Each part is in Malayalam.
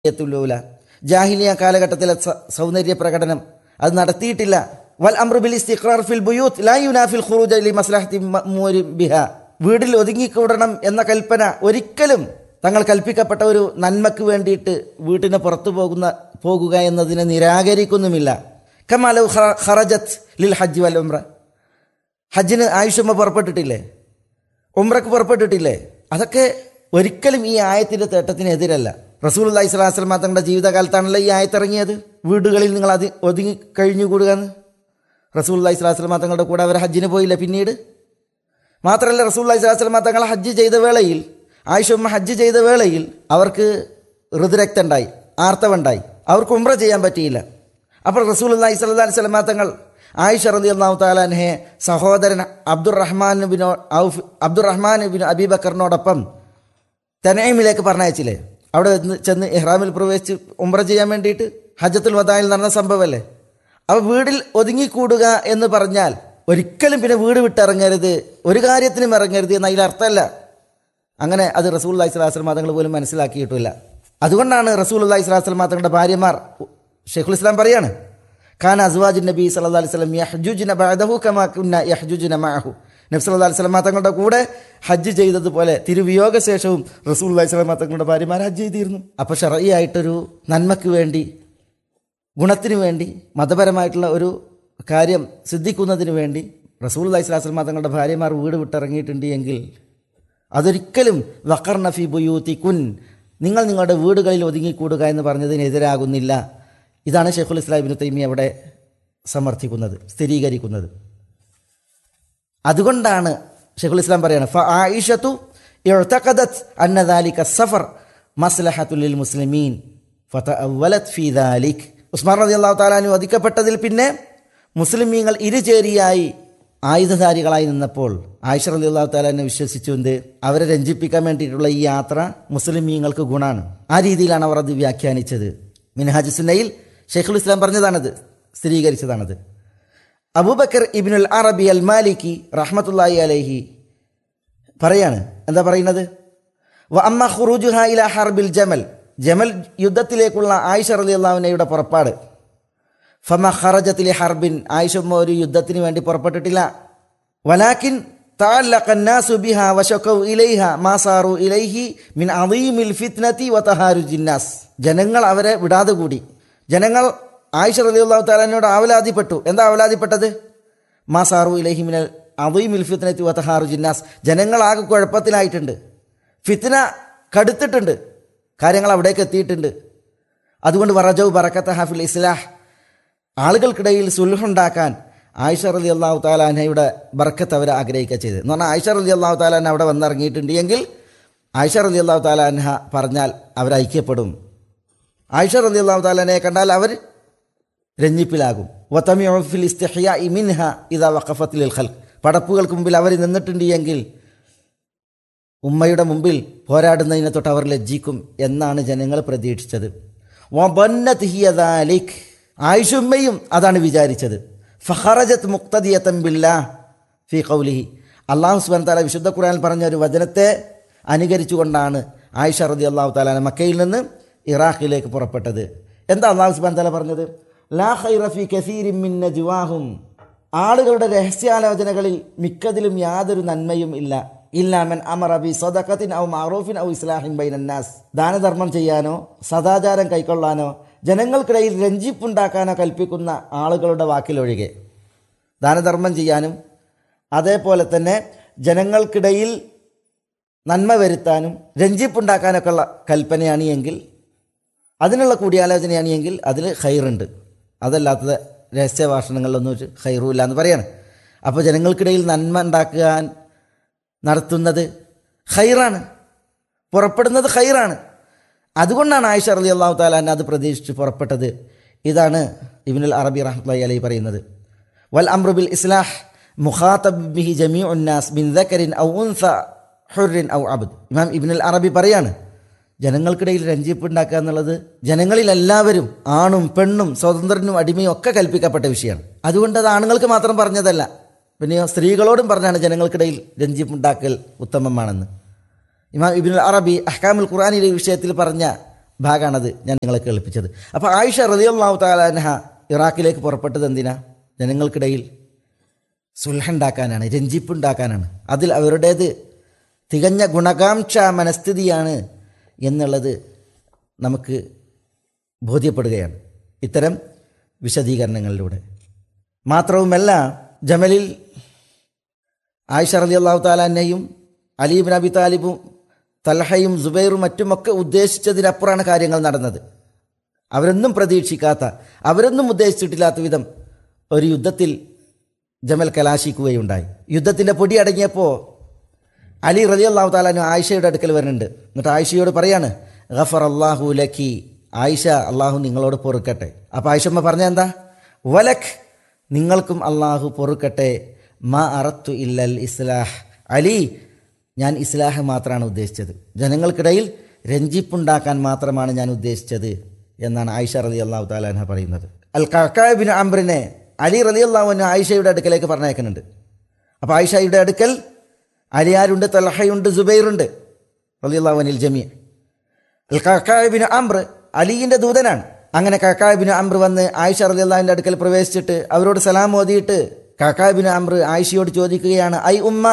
യത്തുലൂല ജാഹിലിയ കാലഘട്ടത്തിലെ സ- സൗന്ദര്യ പ്രകടനം അത് നടത്തിയിട്ടില്ല വൽ അംറു ബിൽ ഇസ്തിഖ്റാർ ഫിൽ ബുയൂത്ത് ലാ യുനാഫിൽ ഖുറൂജ ലി മസ്ലഹത്തി മഅ്മൂരി ബിഹ വീട്ടിൽ ഒതുങ്ങിക്കൂടണം എന്ന കൽപ്പന ഒരിക്കലും തങ്ങൾ കൽപ്പിക്കപ്പെട്ട ഒരു നന്മക്ക് വേണ്ടിയിട്ട് വീട്ടിന് പുറത്തു പോകുന്ന പോകുക എന്നതിനെ നിരാകരിക്കുന്നുമില്ല കമാലു ഖറജത്ത് ലിൽ ഹജ്ജ് വൽ ഉംറ ഹജ്ജിന് ആയുഷമ്മ പുറപ്പെട്ടിട്ടില്ലേ ഉംറക്ക് പുറപ്പെട്ടിട്ടില്ലേ അതൊക്കെ ഒരിക്കലും ഈ ആയത്തിന്റെ തേട്ടത്തിനെതിരല്ല റസൂൽ അള്ളഹി സ്വലാസ്ലമ തങ്ങളുടെ ജീവിതകാലത്താണല്ലോ ഈ ആയത്തിറങ്ങിയത് വീടുകളിൽ നിങ്ങൾ അത് ഒതുങ്ങി കഴിഞ്ഞുകൂടുക എന്ന് റസൂൽ അള്ളഹി സ്വലാസ്ലമ തങ്ങളുടെ കൂടെ അവർ ഹജ്ജിന് പോയില്ല പിന്നീട് മാത്രമല്ല റസൂൽ അള്ളഹി സ്വലാസ്ലമ തങ്ങൾ ഹജ്ജ് ചെയ്ത വേളയിൽ ആയിഷമ്മ ഹജ്ജ് ചെയ്ത വേളയിൽ അവർക്ക് ഋതുരക്തം ഉണ്ടായി ആർത്തവുണ്ടായി അവർക്ക് ഉംറ ചെയ്യാൻ പറ്റിയില്ല അപ്പോൾ റസൂൽ അള്ളഹി സ്വല്ലാ സ്വലമ തങ്ങൾ ആയിഷ റതി അള്ളാഹു താലാൻഹെ സഹോദരൻ Abdurrahman bin Auf Abdurrahman bin അബീബക്കറിനോടൊപ്പം തനൈമിലേക്ക് പറഞ്ഞയച്ചില്ലേ അവിടെ ചെന്ന് ചെന്ന് ഇഹ്റാമിൽ പ്രവേശിച്ച് ഉംറ ചെയ്യാൻ വേണ്ടിയിട്ട് ഹജ്ജത്തുൽ വദായിൽ നടന്ന സംഭവമല്ലേ അപ്പോൾ വീടിൽ ഒതുങ്ങിക്കൂടുക എന്ന് പറഞ്ഞാൽ ഒരിക്കലും പിന്നെ വീട് വിട്ടിറങ്ങരുത് ഒരു കാര്യത്തിനും ഇറങ്ങരുത് എന്ന അതിൽ അർത്ഥമല്ല അങ്ങനെ അത് റസൂൽ അള്ളഹി സ്വലാസ്ലം മതങ്ങൾ പോലും മനസ്സിലാക്കിയിട്ടില്ല അതുകൊണ്ടാണ് റസൂൽ അള്ളഹി സ്വലാസ്ലം മതങ്ങളുടെ ഭാര്യമാർ ഷെയ്ഖുൽ ഇസ്ലാം പറയാണ് ഖാൻ അസ്വാജ് നബി സല്ലാ അലൈഹി സ്വലം യഹ്ജുജിന ബഅദഹു കമാ കുന്ന യഹ്ജുജിന മഅഹു നബി സല്ലല്ലാഹു അലൈഹി വസല്ലം തങ്ങളുടെ കൂടെ ഹജ്ജ് ചെയ്തതുപോലെ തിരുവിയോഗ ശേഷവും റസൂൽ അലൈഹി സ്വലം തങ്ങളുടെ ഭാര്യമാർ ഹജ്ജ് ചെയ്തിരുന്നു അപ്പോൾ ഷറയിയായിട്ടൊരു നന്മയ്ക്ക് വേണ്ടി ഗുണത്തിന് വേണ്ടി മതപരമായിട്ടുള്ള ഒരു കാര്യം സിദ്ധിക്കുന്നതിന് വേണ്ടി റസൂൽ അലൈഹി സ്വലാസ്ലം തങ്ങളുടെ ഭാര്യമാർ വീട് വിട്ടിറങ്ങിയിട്ടുണ്ട് എങ്കിൽ അതൊരിക്കലും വക്കർ നഫി ബുയൂത്തി കുൻ നിങ്ങൾ നിങ്ങളുടെ വീടുകളിൽ ഒതുങ്ങിക്കൂടുക എന്ന് പറഞ്ഞതിനെതിരാകുന്നില്ല ഇതാണ് ഷെയ്ഖുൽ ഇസ്ലാം ഇബ്നു തൈമി അവിടെ സമർത്ഥിക്കുന്നത് സ്ഥിരീകരിക്കുന്നത് അതുകൊണ്ടാണ് ഷെയ്ഖുൽ ഇസ്ലാം പറയാണ് ഫ ആയിഷത്തു ഇഅ്തഖദത് അന്ന ദാലിക സഫർ മസ്ലഹത്തുൽ മുസ്ലിമീൻ ഫതഅവലത് ഫീ ദാലിക് ഉസ്മാൻ റളിയല്ലാഹു തആല അൻഹു വധിക്കപ്പെട്ടതിൽ പിന്നെ മുസ്ലിമീങ്ങൾ ഇരുചേരിയായി ആയുധധാരികളായി നിന്നപ്പോൾ ആയിഷ റളിയല്ലാഹു തആല എന്നെ വിശ്വസിച്ചു എന്ത് അവരെ രഞ്ജിപ്പിക്കാൻ വേണ്ടിയിട്ടുള്ള ഈ യാത്ര മുസ്ലിമീങ്ങൾക്ക് ഗുണാണ് ആ രീതിയിലാണ് അവർ അത് വ്യാഖ്യാനിച്ചത് മിൻഹാജ് സുന്നയിൽ ഷെയ്ഖുൽ ഇസ്ലാം പറഞ്ഞതാണത് സ്ഥിരീകരിച്ചതാണത് അബൂബക്കർ ഇബ്നുൽ അറബി അൽ മാലിക്കി റഹ്മത്തുല്ലാഹി അലൈഹി പറയാണ് എന്താ പറയുന്നത് വ അമ്മ ഖുറൂജുഹ ഇല ഹർബിൽ ജമൽ ജമൽ യുദ്ധത്തിലേക്കുള്ള ആയിഷ റലി അള്ളാഹുനയുടെ പുറപ്പാട് ഫമ ഖറജത്തിലെ ഹർബിൻ ആയിഷമ്മ ഒരു യുദ്ധത്തിന് വേണ്ടി പുറപ്പെട്ടിട്ടില്ല വലാക്കിൻ تعلق الناس بها وشكوا إليها ما صاروا إليه من عظيم الفتنة وتهارج الناس ജനങ്ങൾ അവരെ വിടാതെ കൂടി ജനങ്ങൾ ആയിഷ റളിയല്ലാഹു തആലയോട് ആവലാതിപ്പെട്ടു എന്താ ആവലാതിപ്പെട്ടത് മാ സാറു ഇലൈഹി മിനൽ അദീമിൽ ഫിത്നത്തി വതഹാറു ജിന്നാസ് ജനങ്ങളാകെ കുഴപ്പത്തിലായിട്ടുണ്ട് ഫിത്ന കടുത്തിട്ടുണ്ട് കാര്യങ്ങൾ അവിടേക്ക് എത്തിയിട്ടുണ്ട് അതുകൊണ്ട് വറജൗ ബറക്കത്ത ഹാഫിൽ ഇസ്ലാഹ് ആളുകൾക്കിടയിൽ സുൽഹുണ്ടാക്കാൻ ആയിഷ റലി അള്ളാഹു താലാനയുടെ ബർക്കത്ത് അവർ ആഗ്രഹിക്കുക ചെയ്തത് എന്ന് പറഞ്ഞാൽ ആയിഷ റലി അള്ളാഹു താലാൻ അവിടെ വന്നിറങ്ങിയിട്ടുണ്ട് എങ്കിൽ ആയിഷ റലി അള്ളാഹു താലാൻഹ പറഞ്ഞാൽ അവർ ഐക്യപ്പെടും ആയിഷ റലി അള്ളാഹു താലാനെ കണ്ടാൽ അവർ രഞ്ജിപ്പിലാകും വത്തമിഫിൽ ഇസ്തിഹ്യ ഇമിൻഹ ഇതാ വഖഫത്തിൽ ഖൽ പടപ്പുകൾക്ക് മുമ്പിൽ അവർ നിന്നിട്ടുണ്ട് എങ്കിൽ ഉമ്മയുടെ മുമ്പിൽ പോരാടുന്നതിനെ തൊട്ട് അവർ ലജ്ജിക്കും എന്നാണ് ജനങ്ങൾ പ്രതീക്ഷിച്ചത് വബന്നത് ഹിയ ദാലിക് ആയിഷുമ്മയും അതാണ് വിചാരിച്ചത് ഫഹറജത്ത് മുക്തദിയത്തം ബില്ലാ ഫി കൗലിഹി അള്ളാഹു സുബാൻ താല വിശുദ്ധ ഖുർആൻ പറഞ്ഞ ഒരു വചനത്തെ അനുകരിച്ചുകൊണ്ടാണ് ആയിഷ റതി അള്ളാഹു താലാന മക്കയിൽ നിന്ന് ഇറാഖിലേക്ക് പുറപ്പെട്ടത് എന്താ അള്ളാഹു സുബാൻ താല പറഞ്ഞത് ലാ ഖൈറഫി കസീരിൻ മിൻ നജ്വാഹും ആളുകളുടെ രഹസ്യാലോചനകളിൽ മിക്കതിലും യാതൊരു നന്മയും ഇല്ല ഇല്ലാമൻ അമറബി സദഖത്തിൻ ഔ മാറൂഫിൻ ഔ ഇസ്ലാഹിൻ ബൈനന്നാസ് ദാനധർമ്മം ചെയ്യാനോ സദാചാരം കൈക്കൊള്ളാനോ ജനങ്ങൾക്കിടയിൽ രഞ്ജിപ്പുണ്ടാക്കാനോ കൽപ്പിക്കുന്ന ആളുകളുടെ വാക്കിലൊഴികെ ദാനധർമ്മം ചെയ്യാനും അതേപോലെ തന്നെ ജനങ്ങൾക്കിടയിൽ നന്മ വരുത്താനും രഞ്ജിപ്പുണ്ടാക്കാനൊക്കെ ഉള്ള കൽപ്പനയാണ് എങ്കിൽ അതിനുള്ള കൂടിയാലോചനയാണ് എങ്കിൽ അതിൽ ഹൈറുണ്ട് അതല്ലാത്തത് രഹസ്യഭാഷണങ്ങളിലൊന്നും ഒരു ഹൈറുമില്ല എന്ന് പറയാണ് അപ്പോൾ ജനങ്ങൾക്കിടയിൽ നന്മ ഉണ്ടാക്കാൻ നടത്തുന്നത് ഹൈറാണ് പുറപ്പെടുന്നത് ഹൈറാണ് അതുകൊണ്ടാണ് ആയിഷ അലി അള്ളാഹു താലാൻ അത് പ്രതീക്ഷിച്ച് പുറപ്പെട്ടത് ഇതാണ് ഇബിനുൽ അറബി റഹ്മത്തുള്ളി അലൈ പറയുന്നത് വൽ അമ്രുബിൽ ഇസ്ലാഹ് മുഖാത്തബ് ബിഹി ജമീ ഉന്നാസ് ബിൻ ദക്കരിൻ ഔ ഉൻസ ഹുറിൻ ഔ അബ്ദ് ഇമാം ഇബിനുൽ അറബി പറയാണ് ജനങ്ങൾക്കിടയിൽ രഞ്ജിപ്പ് ഉണ്ടാക്കുക എന്നുള്ളത് ജനങ്ങളിൽ എല്ലാവരും ആണും പെണ്ണും സ്വതന്ത്രനും അടിമയും ഒക്കെ കൽപ്പിക്കപ്പെട്ട വിഷയമാണ് അതുകൊണ്ട് അത് ആണുങ്ങൾക്ക് മാത്രം പറഞ്ഞതല്ല പിന്നെയോ സ്ത്രീകളോടും പറഞ്ഞാണ് ജനങ്ങൾക്കിടയിൽ രഞ്ജിപ്പ് ഉണ്ടാക്കൽ ഉത്തമമാണെന്ന് ഇമാം ഇബിനുൽ അറബി അഹ്കാമുൽ ഖുർആാനിലെ വിഷയത്തിൽ പറഞ്ഞ ഭാഗമാണത് ഞാൻ നിങ്ങളെ കേൾപ്പിച്ചത് അപ്പോൾ ആയിഷ റളിയല്ലാഹു താലാൻഹ ഇറാഖിലേക്ക് പുറപ്പെട്ടത് എന്തിനാ ജനങ്ങൾക്കിടയിൽ സുൽഹുണ്ടാക്കാനാണ് രഞ്ജിപ്പുണ്ടാക്കാനാണ് അതിൽ അവരുടേത് തികഞ്ഞ ഗുണകാംക്ഷ മനസ്ഥിതിയാണ് എന്നുള്ളത് നമുക്ക് ബോധ്യപ്പെടുകയാണ് ഇത്തരം വിശദീകരണങ്ങളിലൂടെ മാത്രവുമല്ല ജമലിൽ ആയിഷ റലി അള്ളാഹു താലാനെയും അലീബിൻ അബി താലിബും തൽഹയും സുബൈറും മറ്റുമൊക്കെ ഉദ്ദേശിച്ചതിനപ്പുറമാണ് കാര്യങ്ങൾ നടന്നത് അവരൊന്നും പ്രതീക്ഷിക്കാത്ത അവരൊന്നും ഉദ്ദേശിച്ചിട്ടില്ലാത്ത വിധം ഒരു യുദ്ധത്തിൽ ജമൽ കലാശിക്കുകയുണ്ടായി യുദ്ധത്തിൻ്റെ പൊടി അടങ്ങിയപ്പോൾ അലി റലി അള്ളാഹു താലാനു ആയിഷയുടെ അടുക്കൽ വരുന്നുണ്ട് എന്നിട്ട് ആയിഷയോട് പറയാണ് ഗഫർ അള്ളാഹു ലക്കി ആയിഷ അള്ളാഹു നിങ്ങളോട് പൊറുക്കട്ടെ അപ്പോൾ ആയിഷമ്മ പറഞ്ഞ എന്താ വലഖ് നിങ്ങൾക്കും അള്ളാഹു പൊറുക്കട്ടെ മാ അറത്തു ഇല്ലൽ ഇസ്ലാഹ് അലി ഞാൻ ഇസ്ലാഹ് മാത്രമാണ് ഉദ്ദേശിച്ചത് ജനങ്ങൾക്കിടയിൽ രഞ്ജിപ്പുണ്ടാക്കാൻ മാത്രമാണ് ഞാൻ ഉദ്ദേശിച്ചത് എന്നാണ് ആയിഷ റലി അള്ളാഹു താലാന പറയുന്നത് അൽ കക്കാബിൻ അംബ്രിനെ അലി റലി അള്ളാഹുവിന് ആയിഷയുടെ അടുക്കലേക്ക് പറഞ്ഞേക്കുന്നുണ്ട് അപ്പോൾ ആയിഷയുടെ അടുക്കൽ അലിയാരുണ്ട് തലഹയുണ്ട് സുബൈറുണ്ട് റലി അള്ളാഹുനിൽ ജമിയ അൽ കക്കാബിൻ അംബ്ര അലിയിൻ്റെ ദൂതനാണ് അങ്ങനെ കക്കാബിന് അംബ്ര വന്ന് ആയിഷ റലി അള്ളാഹിൻ്റെ അടുക്കൽ പ്രവേശിച്ചിട്ട് അവരോട് സലാം ഓതിയിട്ട് കക്കാബിന് അംബ്ര ആയിഷയോട് ചോദിക്കുകയാണ് ഐ ഉമ്മ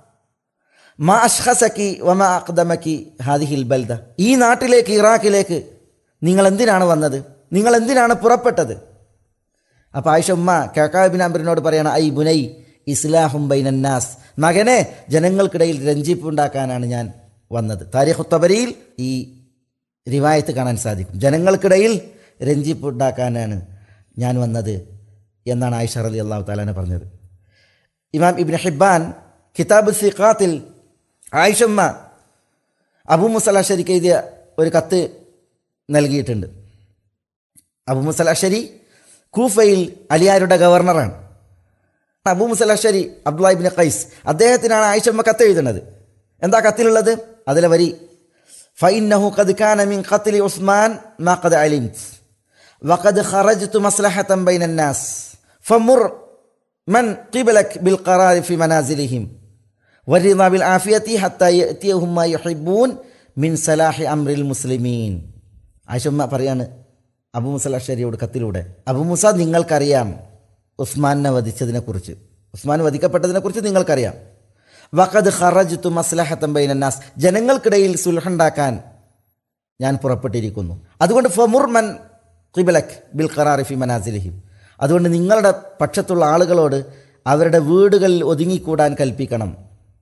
മാ അഷ്ഹസക്കി വമ അക്ദമക്കി ഹാദിഹിൽ ബൽദ ഈ നാട്ടിലേക്ക് ഇറാഖിലേക്ക് നിങ്ങൾ എന്തിനാണ് വന്നത് നിങ്ങൾ എന്തിനാണ് പുറപ്പെട്ടത് അപ്പോൾ ആയിഷ ഉമ്മ കക്കാബിൻ അംബറിനോട് പറയണം ഐ ബുനൈ ഇസ്ലാഹും ബൈനന്നാസ് മകനെ ജനങ്ങൾക്കിടയിൽ രഞ്ജിപ്പ് ഉണ്ടാക്കാനാണ് ഞാൻ വന്നത് താരിഖ് തബരിയിൽ ഈ റിവായത്ത് കാണാൻ സാധിക്കും ജനങ്ങൾക്കിടയിൽ രഞ്ജിപ്പ് ഉണ്ടാക്കാനാണ് ഞാൻ വന്നത് എന്നാണ് ആയിഷ റലി അള്ളാഹു താലാനെ പറഞ്ഞത് ഇമാം ഇബിൻ ഹിബാൻ കിതാബ് സിഖാത്തിൽ ആയിഷമ്മ അബു മുസലാഷരിക്ക് എഴുതിയ ഒരു കത്ത് നൽകിയിട്ടുണ്ട് അബു മുസലാഷരി കൂഫയിൽ അലിയാരുടെ ഗവർണറാണ് അബു മുസലാഷരി അബ്ദുല്ലാഹിബിൻ ഖൈസ് അദ്ദേഹത്തിനാണ് ആയിഷമ്മ കത്ത് എഴുതുന്നത് എന്താ കത്തിലുള്ളത് അതിലെ വരി فإنه قد كان من قتل عثمان ما قد علمت وقد خرجت مصلحة بين الناس فمر من قبلك بالقرار في منازلهم والرضا بالعافية حتى يأتيهم ما يحبون من صلاح أمر المسلمين ആയിഷമ്മ പറയാണ് അബു മുസ അഷരിയോട് കത്തിലൂടെ അബു മുസ നിങ്ങൾക്കറിയാം ഉസ്മാനെ വധിച്ചതിനെക്കുറിച്ച് ഉസ്മാൻ വധിക്കപ്പെട്ടതിനെക്കുറിച്ച് നിങ്ങൾക്കറിയാം വഖദ് ഖറജ്തു മസ്ലഹത്തം ബൈനന്നാസ് ജനങ്ങൾക്കിടയിൽ സുൽഹുണ്ടാക്കാൻ ഞാൻ പുറപ്പെട്ടിരിക്കുന്നു അതുകൊണ്ട് ഫമുർമൻ ഖിബലക് ബിൽ ഖറാറിഫി മനാസിലിഹിം അതുകൊണ്ട് നിങ്ങളുടെ പക്ഷത്തുള്ള ആളുകളോട് അവരുടെ വീടുകളിൽ ഒതുങ്ങിക്കൂടാൻ കൽപ്പിക്കണം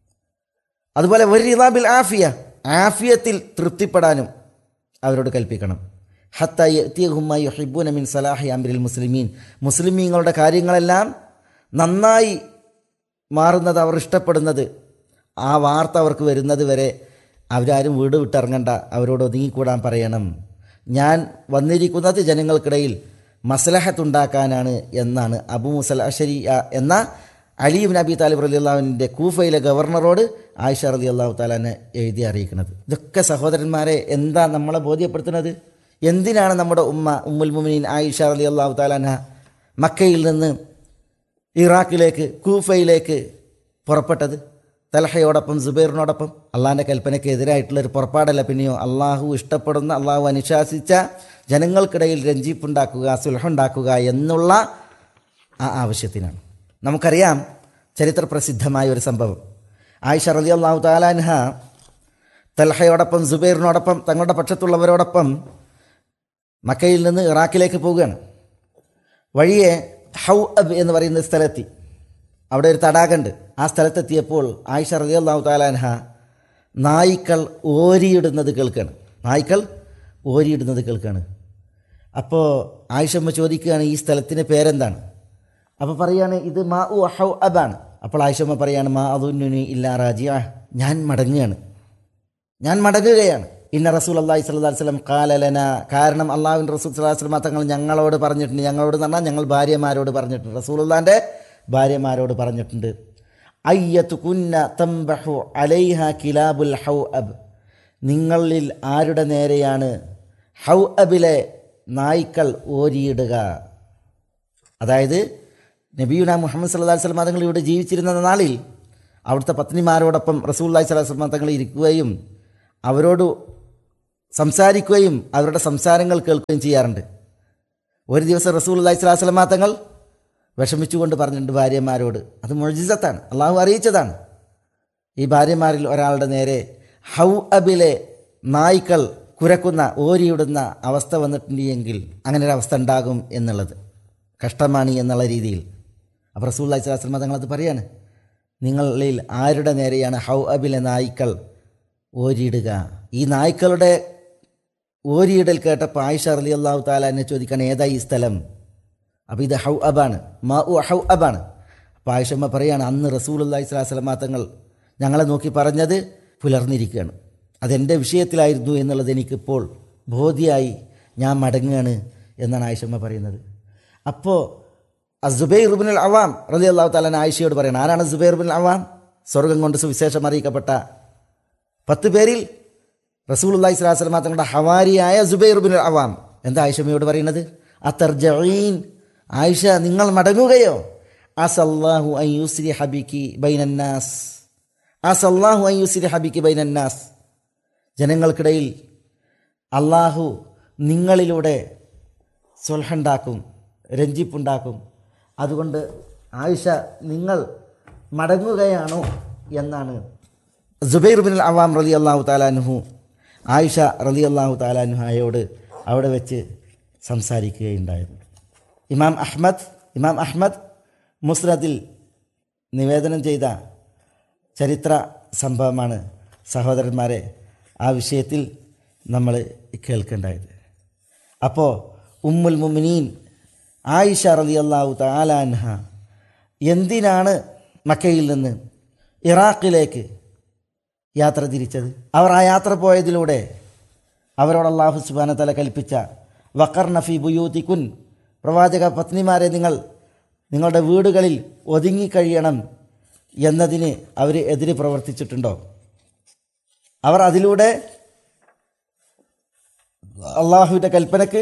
അതുപോലെ ഒരു ബിൽ ആഫിയ ആഫിയത്തിൽ തൃപ്തിപ്പെടാനും അവരോട് കൽപ്പിക്കണം ഹത്തയ്യഹുമായി ഹിബൂന മിൻ സലാഹി അമിരിൽ മുസ്ലിമീൻ മുസ്ലിമീങ്ങളുടെ കാര്യങ്ങളെല്ലാം നന്നായി മാറുന്നത് അവർ ഇഷ്ടപ്പെടുന്നത് ആ വാർത്ത അവർക്ക് വരുന്നത് വരെ അവരാരും വീട് വിട്ടിറങ്ങണ്ട അവരോട് ഒതുങ്ങിക്കൂടാൻ പറയണം ഞാൻ വന്നിരിക്കുന്നത് ജനങ്ങൾക്കിടയിൽ മസ്ലഹത്തുണ്ടാക്കാനാണ് എന്നാണ് അബു മുസൽ അഷരി എന്ന അലീബ് നബി താലിബ് റലി അള്ളാഹുവിൻ്റെ കൂഫയിലെ ഗവർണറോട് ആയിഷ റലി അള്ളാഹു താലാനെ എഴുതി അറിയിക്കുന്നത് ഇതൊക്കെ സഹോദരന്മാരെ എന്താ നമ്മളെ ബോധ്യപ്പെടുത്തുന്നത് എന്തിനാണ് നമ്മുടെ ഉമ്മ ഉമ്മുൽ മുമിനീൻ ആയിഷ റലി അള്ളാഹു താലാന മക്കയിൽ നിന്ന് ഇറാഖിലേക്ക് കൂഫയിലേക്ക് പുറപ്പെട്ടത് തലഹയോടൊപ്പം സുബൈറിനോടൊപ്പം അള്ളാഹിൻ്റെ കൽപ്പനയ്ക്ക് എതിരായിട്ടുള്ള ഒരു പുറപ്പാടല്ല പിന്നെയോ അള്ളാഹു ഇഷ്ടപ്പെടുന്ന അള്ളാഹു അനുശാസിച്ച ജനങ്ങൾക്കിടയിൽ രഞ്ജിപ്പുണ്ടാക്കുക സുലഹുണ്ടാക്കുക എന്നുള്ള ആ ആവശ്യത്തിനാണ് നമുക്കറിയാം ചരിത്രപ്രസിദ്ധമായ ഒരു സംഭവം ആയിഷ റലി അള്ളാഹു താലാൻഹ തൽഹയോടൊപ്പം സുബൈറിനോടൊപ്പം തങ്ങളുടെ പക്ഷത്തുള്ളവരോടൊപ്പം മക്കയിൽ നിന്ന് ഇറാഖിലേക്ക് പോവുകയാണ് വഴിയെ ഹൗ അബ് എന്ന് പറയുന്ന സ്ഥലത്തി അവിടെ ഒരു തടാകമുണ്ട് ആ സ്ഥലത്തെത്തിയപ്പോൾ ആയിഷ റലി അള്ളാഹു താലാൻഹ നായ്ക്കൾ ഓരിയിടുന്നത് കേൾക്കുകയാണ് നായ്ക്കൾ ഓരിയിടുന്നത് കേൾക്കുകയാണ് അപ്പോൾ ആയിഷമ്മ ചോദിക്കുകയാണ് ഈ സ്ഥലത്തിൻ്റെ പേരെന്താണ് അപ്പോൾ പറയാണ് ഇത് മാ ഉ ഹൗ അബാണ് അപ്പോൾ ആയിഷമ്മ പറയാണ് മാ അതുന്നുനി ഇല്ലാ റാജിയ ഞാൻ മടങ്ങുകയാണ് ഞാൻ മടങ്ങുകയാണ് ഇന്ന റസൂൽ അള്ളാഹി സ്വല്ലാ വസ്ലം കാലലന കാരണം അള്ളാഹുവിൻ റസൂൽ സ്വലാ വസ്ലമ തങ്ങൾ ഞങ്ങളോട് പറഞ്ഞിട്ടുണ്ട് ഞങ്ങളോട് എന്ന് പറഞ്ഞാൽ ഞങ്ങൾ ഭാര്യമാരോട് പറഞ്ഞിട്ടുണ്ട് റസൂലുള്ളാൻ്റെ ഭാര്യമാരോട് പറഞ്ഞിട്ടുണ്ട് അയ്യത്ത് കുന്ന തംബഹു അലൈഹ കിലാബുൽ ഹൗ അബ് നിങ്ങളിൽ ആരുടെ നേരെയാണ് ഹൗ അബിലെ നായ്ക്കൾ ഓരിയിടുക അതായത് നബിയുന മുഹമ്മദ് സല്ലാ വസ്ലം തങ്ങൾ ഇവിടെ ജീവിച്ചിരുന്ന നാളിൽ അവിടുത്തെ പത്നിമാരോടൊപ്പം റസൂല്ലായി സ്വലാ വസ്ലം തങ്ങൾ ഇരിക്കുകയും അവരോട് സംസാരിക്കുകയും അവരുടെ സംസാരങ്ങൾ കേൾക്കുകയും ചെയ്യാറുണ്ട് ഒരു ദിവസം റസൂൽ അള്ളഹി സ്വലാസ്ലമാ തങ്ങൾ വിഷമിച്ചുകൊണ്ട് പറഞ്ഞിട്ടുണ്ട് ഭാര്യമാരോട് അത് മൊഴിസത്താണ് അള്ളാഹു അറിയിച്ചതാണ് ഈ ഭാര്യമാരിൽ ഒരാളുടെ നേരെ ഹൗ അബിലെ നായ്ക്കൾ കുരക്കുന്ന ഓരിയിടുന്ന അവസ്ഥ വന്നിട്ടുണ്ടെങ്കിൽ അങ്ങനെ ഒരു അവസ്ഥ ഉണ്ടാകും എന്നുള്ളത് കഷ്ടമാണ് എന്നുള്ള രീതിയിൽ അപ്പോൾ റസൂൽ അള്ളഹി സ്വലാസ്ലമ തങ്ങൾ അത് പറയാണ് നിങ്ങളിൽ ആരുടെ നേരെയാണ് ഹൗ അബിലെ നായ്ക്കൾ ഓരിയിടുക ഈ നായ്ക്കളുടെ ഓരിയിടൽ കേട്ടപ്പോൾ ആയിഷ അലി അള്ളാഹു താല എന്നെ ചോദിക്കാൻ ഏതാ ഈ സ്ഥലം അപ്പോൾ ഇത് ഹൗ അബാണ് മാ ഉ ഹൗ അബാണ് അപ്പോൾ ആയിഷമ്മ പറയാണ് അന്ന് റസൂൽ അള്ളഹി സ്വലാസ്ലമാ തങ്ങൾ ഞങ്ങളെ നോക്കി പറഞ്ഞത് പുലർന്നിരിക്കുകയാണ് അതെൻ്റെ വിഷയത്തിലായിരുന്നു എന്നുള്ളത് എനിക്കിപ്പോൾ ബോധ്യമായി ഞാൻ മടങ്ങുകയാണ് എന്നാണ് ആയിഷമ്മ പറയുന്നത് അപ്പോൾ അസുബൈർ ബിൻ അവാം റലി അള്ളാഹു താലാൻ ആയിഷയോട് പറയണം ആരാണ് സുബൈർ ബിൻ അവാം സ്വർഗം കൊണ്ട് സുവിശേഷം അറിയിക്കപ്പെട്ട പത്ത് പേരിൽ റസൂൽ അള്ളഹി സ്വലാസ്ലമ തങ്ങളുടെ ഹവാരിയായ സുബൈർ ബിൻ അവാം എന്താ ആയിഷമ്മയോട് പറയുന്നത് അത്തർജീൻ ആയിഷ നിങ്ങൾ മടങ്ങുകയോ അസല്ലാഹു അയ്യുസ്രി ഹബിക്ക് ബൈനന്നാസ് അസല്ലാഹു അയ്യുസ്രി ഹബിക്ക് ബൈനന്നാസ് ജനങ്ങൾക്കിടയിൽ അള്ളാഹു നിങ്ങളിലൂടെ സുൽഹുണ്ടാക്കും രഞ്ജിപ്പുണ്ടാക്കും അതുകൊണ്ട് ആയിഷ നിങ്ങൾ മടങ്ങുകയാണോ എന്നാണ് ജുബൈർ ബിൻ അവാം റലി അള്ളാഹു താലാനുഹു ആയിഷ റലി അള്ളാഹു താലാനുഹായോട് അവിടെ വെച്ച് സംസാരിക്കുകയുണ്ടായത് ഇമാം അഹ്മദ് ഇമാം അഹ്മദ് മുസ്രദിൽ നിവേദനം ചെയ്ത ചരിത്ര സംഭവമാണ് സഹോദരന്മാരെ ആ വിഷയത്തിൽ നമ്മൾ കേൾക്കേണ്ടായത് അപ്പോൾ ഉമ്മുൽ മുമിനീൻ ആയിഷ റലി അള്ളാഹു താലാൻഹ എന്തിനാണ് മക്കയിൽ നിന്ന് ഇറാഖിലേക്ക് യാത്ര തിരിച്ചത് അവർ ആ യാത്ര പോയതിലൂടെ അവരോട് അള്ളാഹു സുബാന തല കൽപ്പിച്ച വക്കർ നഫി ബുയൂത്തിക്കുൻ പ്രവാചക പത്നിമാരെ നിങ്ങൾ നിങ്ങളുടെ വീടുകളിൽ ഒതുങ്ങിക്കഴിയണം എന്നതിന് അവർ എതിര് പ്രവർത്തിച്ചിട്ടുണ്ടോ അവർ അതിലൂടെ അള്ളാഹുവിൻ്റെ കൽപ്പനക്ക്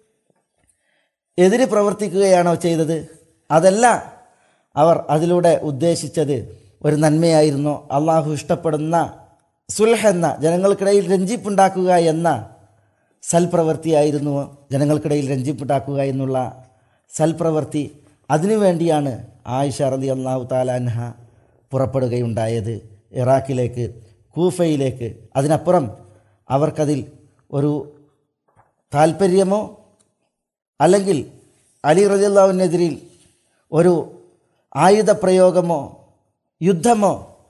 എതിര് പ്രവർത്തിക്കുകയാണോ ചെയ്തത് അതല്ല അവർ അതിലൂടെ ഉദ്ദേശിച്ചത് ഒരു നന്മയായിരുന്നു അള്ളാഹു ഇഷ്ടപ്പെടുന്ന സുൽഹ് എന്ന ജനങ്ങൾക്കിടയിൽ രഞ്ജിപ്പുണ്ടാക്കുക എന്ന സൽപ്രവൃത്തിയായിരുന്നു ജനങ്ങൾക്കിടയിൽ രഞ്ജിപ്പുണ്ടാക്കുക എന്നുള്ള സൽപ്രവൃത്തി അതിനുവേണ്ടിയാണ് ആയിഷ റലി അള്ളാഹു താലാൻഹ പുറപ്പെടുകയുണ്ടായത് ഇറാഖിലേക്ക് കൂഫയിലേക്ക് അതിനപ്പുറം അവർക്കതിൽ ഒരു താല്പര്യമോ അല്ലെങ്കിൽ അലി റലിയുള്ളാവിനെതിരിൽ ഒരു ആയുധപ്രയോഗമോ യുദ്ധമോ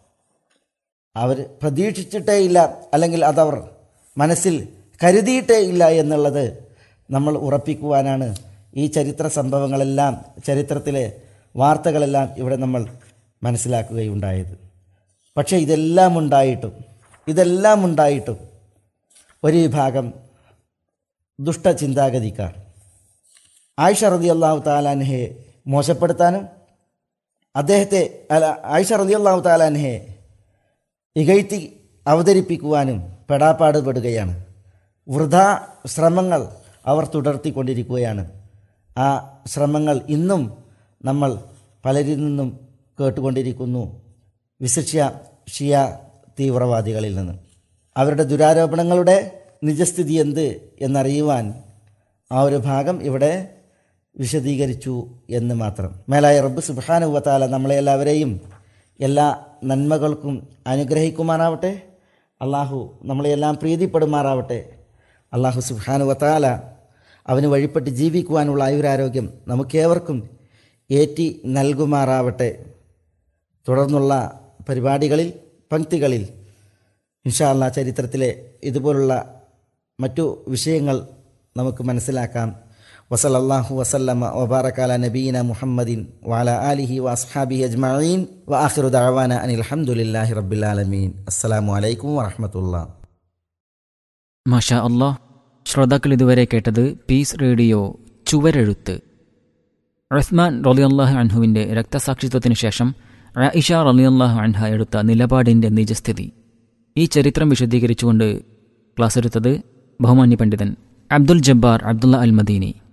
അവർ പ്രതീക്ഷിച്ചിട്ടേ ഇല്ല അല്ലെങ്കിൽ അതവർ മനസ്സിൽ കരുതിയിട്ടേ ഇല്ല എന്നുള്ളത് നമ്മൾ ഉറപ്പിക്കുവാനാണ് ഈ ചരിത്ര സംഭവങ്ങളെല്ലാം ചരിത്രത്തിലെ വാർത്തകളെല്ലാം ഇവിടെ നമ്മൾ മനസ്സിലാക്കുകയുണ്ടായത് പക്ഷേ ഇതെല്ലാം ഉണ്ടായിട്ടും ഇതെല്ലാം ഉണ്ടായിട്ടും ഒരു വിഭാഗം ദുഷ്ടചിന്താഗതിക്കാർ ആയിഷ റതി അള്ളാഹു താലാൻഹയെ മോശപ്പെടുത്താനും അദ്ദേഹത്തെ അല്ല ആയിഷ റതി അള്ളാഹു താലാൻഹയെ ഇകഴ്ത്തി അവതരിപ്പിക്കുവാനും പെടാപ്പാട് പെടുകയാണ് വൃഥാ ശ്രമങ്ങൾ അവർ തുടർത്തിക്കൊണ്ടിരിക്കുകയാണ് ആ ശ്രമങ്ങൾ ഇന്നും നമ്മൾ പലരിൽ നിന്നും കേട്ടുകൊണ്ടിരിക്കുന്നു വിശിഷ്യ ഷിയ തീവ്രവാദികളിൽ നിന്ന് അവരുടെ ദുരാരോപണങ്ങളുടെ നിജസ്ഥിതി എന്ത് എന്നറിയുവാൻ ആ ഒരു ഭാഗം ഇവിടെ വിശദീകരിച്ചു എന്ന് മാത്രം മേലായ റബ്ബ് സുബാനുവത്താല നമ്മളെ എല്ലാവരെയും എല്ലാ നന്മകൾക്കും അനുഗ്രഹിക്കുമാറാവട്ടെ അള്ളാഹു നമ്മളെയെല്ലാം പ്രീതിപ്പെടുമാറാവട്ടെ അള്ളാഹു സുബാനുവത്താല അവന് വഴിപ്പെട്ട് ജീവിക്കുവാനുള്ള ആയുരാരോഗ്യം നമുക്കേവർക്കും ഏറ്റി നൽകുമാറാവട്ടെ തുടർന്നുള്ള പരിപാടികളിൽ പങ്ക്തികളിൽ ഇൻഷാ അല്ലാ ചരിത്രത്തിലെ ഇതുപോലുള്ള മറ്റു വിഷയങ്ങൾ നമുക്ക് മനസ്സിലാക്കാം വസലല്ലാഹു വസല്ലമ വബാറക്കാല നബീന മുഹമ്മദിൻ വാല ആലിഹി വസ്ഹാബി അജ്മീൻ വ ആഖിറു ദഅവാന അനിൽ ഹംദുലില്ലാഹി റബ്ബിൽ ആലമീൻ അസ്സലാമു അലൈക്കും വറഹ്മത്തുള്ളാ മാഷാ അള്ളാഹ് ശ്രോതാക്കൾ ഇതുവരെ കേട്ടത് പീസ് റേഡിയോ ചുവരെഴുത്ത് ഉസ്മാൻ റലിയല്ലാഹു അൻഹുവിൻ്റെ രക്തസാക്ഷിത്വത്തിനു ശേഷം റഇഷ റലിയല്ലാഹു അൻഹ എടുത്ത നിലപാടിൻ്റെ നിജസ്ഥിതി ഈ ചരിത്രം വിശദീകരിച്ചുകൊണ്ട് ക്ലാസ് എടുത്തത് ബഹുമാന്യ പണ്ഡിതൻ അബ്ദുൽ ജബ്ബാർ അബ്ദുള്ള അൽ മദീനി